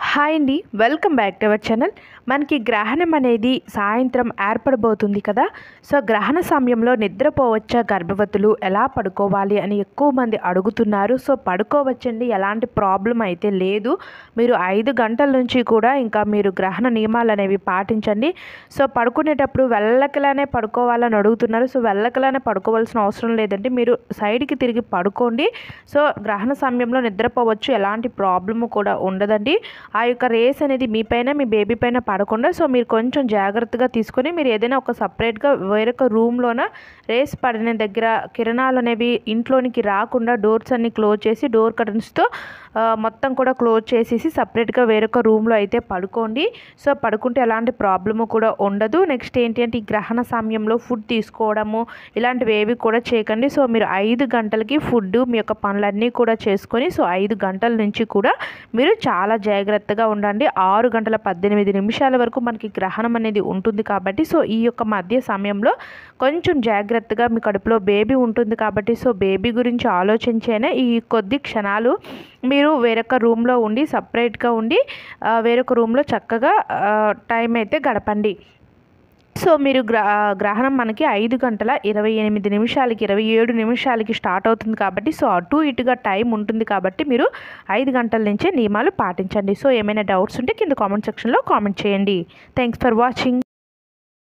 hi అండి welcome back to our channel మనకి గ్రహణం అనేది సాయంత్రం ఏర్పడబోతుంది కదా సో గ్రహణ సమయంలో నిద్రపోవచ్చా గర్భవతులు ఎలా పడుకోవాలి అని ఎక్కువ మంది అడుగుతున్నారు సో పడుకోవచ్చండి ఎలాంటి ప్రాబ్లం అయితే లేదు మీరు ఐదు గంటల నుంచి కూడా ఇంకా మీరు గ్రహణ నియమాలు అనేవి పాటించండి సో పడుకునేటప్పుడు వెళ్ళకలానే పడుకోవాలని అడుగుతున్నారు సో వెళ్ళకలానే పడుకోవాల్సిన అవసరం లేదండి మీరు సైడ్కి తిరిగి పడుకోండి సో గ్రహణ సమయంలో నిద్రపోవచ్చు ఎలాంటి ప్రాబ్లము కూడా ఉండదండి ఆ యొక్క రేస్ అనేది మీ పైన మీ బేబీ పైన పడకుండా సో మీరు కొంచెం జాగ్రత్తగా తీసుకొని మీరు ఏదైనా ఒక సపరేట్గా వేరొక రూమ్లోన రేస్ పడిన దగ్గర కిరణాలు అనేవి ఇంట్లోనికి రాకుండా డోర్స్ అన్ని క్లోజ్ చేసి డోర్ కర్టన్స్తో మొత్తం కూడా క్లోజ్ చేసేసి సపరేట్గా వేరొక రూమ్లో అయితే పడుకోండి సో పడుకుంటే ఎలాంటి ప్రాబ్లము కూడా ఉండదు నెక్స్ట్ ఏంటి అంటే ఈ గ్రహణ సమయంలో ఫుడ్ తీసుకోవడము ఇలాంటివి ఏవి కూడా చేయకండి సో మీరు ఐదు గంటలకి ఫుడ్ మీ యొక్క పనులన్నీ కూడా చేసుకొని సో ఐదు గంటల నుంచి కూడా మీరు చాలా జాగ్రత్తగా ఉండండి ఆరు గంటల పద్దెనిమిది నిమిషాల వరకు మనకి గ్రహణం అనేది ఉంటుంది కాబట్టి సో ఈ యొక్క మధ్య సమయంలో కొంచెం జాగ్రత్తగా మీ కడుపులో బేబీ ఉంటుంది కాబట్టి సో బేబీ గురించి ఆలోచించైనా ఈ కొద్ది క్షణాలు మీరు వేరొక రూమ్లో ఉండి సపరేట్గా ఉండి ఆ, వేరొక రూమ్లో చక్కగా ఆ, టైం అయితే గడపండి సో మీరు గ్ర గ్రహణం మనకి ఐదు గంటల ఇరవై ఎనిమిది నిమిషాలకి ఇరవై ఏడు నిమిషాలకి స్టార్ట్ అవుతుంది కాబట్టి సో అటు ఇటుగా టైం ఉంటుంది కాబట్టి మీరు ఐదు గంటల నుంచే నియమాలు పాటించండి సో ఏమైనా డౌట్స్ ఉంటే కింద కామెంట్ సెక్షన్లో కామెంట్ చేయండి థ్యాంక్స్ ఫర్ వాచింగ్